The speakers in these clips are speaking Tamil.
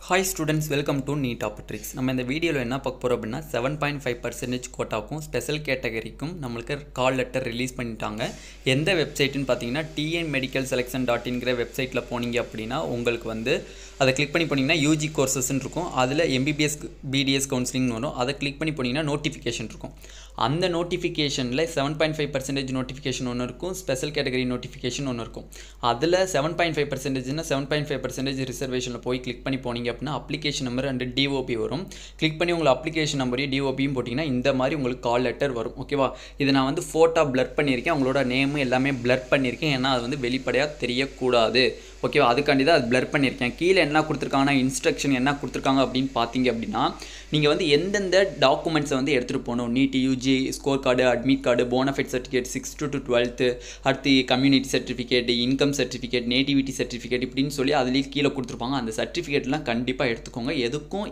hi students welcome to NEET ஆப்பட்ரிக்ஸ் நம்ம இந்த வீடியோவில் என்ன பார்க்க போகிறோம் அப்படின்னா செவன் பாயிண்ட் ஃபைவ் பர்சன்டேஜ் கோட்டாக்கும் ஸ்பெஷல் கேட்டகரிக்கும் நம்மளுக்கு கால் லெட்டர் ரிலீஸ் பண்ணிட்டாங்க எந்த வெப்சைட்டுன்னு பார்த்தீங்கன்னா டிஎன் மெடிக்கல் செலெக்ஷன் டாட் இன்கிற வெப்சைட்டில் போனீங்க அப்படின்னா உங்களுக்கு வந்து அதை கிளிக் பண்ணி போனீங்கன்னா யூஜி கோர்சஸ்ன்னு இருக்கும் அதில் எம்பிபிஎஸ் பிடிஎஸ் கவுன்சிலிங்னு வரும் அதை கிளிக் பண்ணி போனீங்கன்னா நோட்டிஃபிகேஷன் இருக்கும் அந்த நோட்டிஃபிகேஷனில் seven point five percentage notification ஒன்று இருக்கும் ஸ்பெஷல் கேட்டகரி நோட்டிஃபிகேஷன் ஒன்று இருக்கும் அதில் செவன் பாயிண்ட் ஃபைவ் பர்சன்டேஜ்னா செவன் பாயிண்ட் ஃபைவ் பர்சன்டேஜ் ரிசர்வேஷனில் போய் கிளிக் பண்ணி போனீங்க அப்படின்னா அப்ளிகேஷன் நம்பர் அண்ட் டிஓபி வரும் கிளிக் பண்ணி உங்கள் அப்ளிகேஷன் நம்பரையும் டிஓபியும் போட்டிங்கன்னா இந்த மாதிரி உங்களுக்கு கால் லெட்டர் வரும் ஓகேவா இது நான் வந்து ஃபோட்டோ பிளர் பண்ணியிருக்கேன் உங்களோட நேமு எல்லாமே பிளர் பண்ணியிருக்கேன் ஏன்னா அது வந்து வெளிப்படையாக தெரியக்கூடாது ஓகேவா அதுக்காண்டி தான் அது பிளர் பண்ணியிருக்கேன் கீழே என்ன கொடுத்துருக்காங்கன்னா இன்ஸ்ட்ரக்ஷன் என்ன கொடுத்துருக்காங்க அப்படின்னு பார்த்தீங்க அப்படின்னா நீங்கள் வந்து எந்தெந்த டாக்குமெண்ட்ஸை வந்து எடுத்துகிட்டு போகணும் NEET UG score card admit card bonafide certificate six to to twelfth அடுத்து community certificate income certificate nativity certificate இப்படின்னு சொல்லி அதுலேயே கீழே கொடுத்துருப்பாங்க அந்த சர்டிஃபிகேட்லாம் கண்டிப்பாக எடுத்துக்கோங்க எதுக்கும்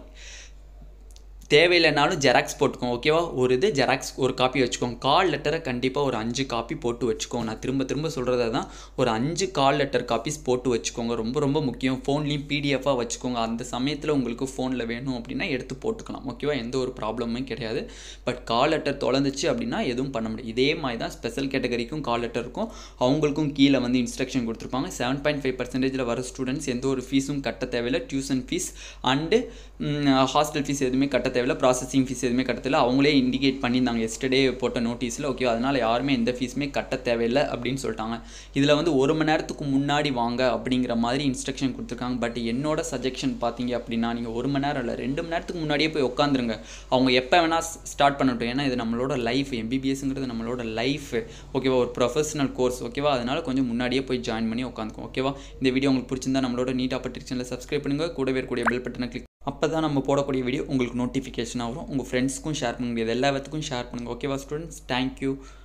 தேவையில்லைனாலும் ஜெராக்ஸ் போட்டுக்கோங்க ஓகேவா ஒரு இது ஜெராக்ஸ் ஒரு காப்பி வச்சுக்கோங்க கால் லெட்டரை கண்டிப்பாக ஒரு அஞ்சு காப்பி போட்டு வச்சுக்கோங்க நான் திரும்ப திரும்ப சொல்கிறத தான் ஒரு அஞ்சு கால் லெட்டர் காப்பீஸ் போட்டு வச்சுக்கோங்க ரொம்ப ரொம்ப முக்கியம் ஃபோன்லேயும் பிடிஎஃபாக வச்சுக்கோங்க அந்த சமயத்தில் உங்களுக்கு ஃபோனில் வேணும் அப்படின்னா எடுத்து போட்டுக்கலாம் ஓகேவா எந்த ஒரு ப்ராப்ளமும் கிடையாது பட் கால் லெட்டர் தொலைஞ்சிச்சு அப்படின்னா எதுவும் பண்ண முடியாது இதே மாதிரி தான் ஸ்பெஷல் கேட்டகரிக்கும் கால் லெட்டர் இருக்கும் அவங்களுக்கும் கீழே வந்து இன்ஸ்ட்ரக்ஷன் கொடுத்துருப்பாங்க செவன் பாயிண்ட் ஃபைவ் பர்சன்டேஜில் வர ஸ்டூடெண்ட்ஸ் எந்த ஒரு ஃபீஸும் கட்ட தேவையில்லை tuition fees and hostel fees எதுவுமே கட்ட தேவையில்ல ப்ராசஸிங் ஃபீஸ் எதுவுமே கட்ட தேவையில்ல அவங்களே இண்டிகேட் பண்ணியிருந்தாங்க எஸ்டர்டே போட்ட நோட்டீஸில் ஓகே அதனால் யாருமே எந்த ஃபீஸுமே கட்ட தேவையில்லை அப்படின்னு சொல்லிட்டாங்க இதில் வந்து ஒரு மணி நேரத்துக்கு முன்னாடி வாங்க அப்படிங்கிற மாதிரி இன்ஸ்ட்ரக்ஷன் கொடுத்துருக்காங்க பட் என்னோட சஜெக்ஷன் பார்த்தீங்க அப்படின்னா நீங்கள் ஒரு மணி நேரம் இல்லை ரெண்டு மணி நேரத்துக்கு முன்னாடியே போய் உட்காந்துருங்க அவங்க எப்போ வேணால் ஸ்டார்ட் பண்ணட்டும் ஏன்னா இது நம்மளோட லைஃப் எம்பிபிஎஸ்ங்கிறது நம்மளோட லைஃப் ஓகேவா ஒரு ப்ரொஃபஷனல் கோர்ஸ் ஓகேவா அதனால் கொஞ்சம் முன்னாடியே போய் ஜாயின் பண்ணி உட்காந்துக்கும் ஓகேவா இந்த வீடியோ உங்களுக்கு பிடிச்சிருந்தா நம்மளோட நீட் ஆப்பர்டிஷனில் சப்ஸ்கிரைப் பண்ணுங்கள் கூடவே இருக்கக்கூடிய பெல் பட்டனை கிளிக் அப்போ தான் நம்ம போடக்கூடிய வீடியோ உங்களுக்கு நோட்டிஃபிகேஷனாக வரும் உங்கள் ஃப்ரெண்ட்ஸ்க்கும் ஷேர் பண்ண முடியாது எல்லா விதத்துக்கும் ஷேர் பண்ணுங்கள் ஓகேவா ஸ்டூடெண்ட்ஸ் தேங்க்யூ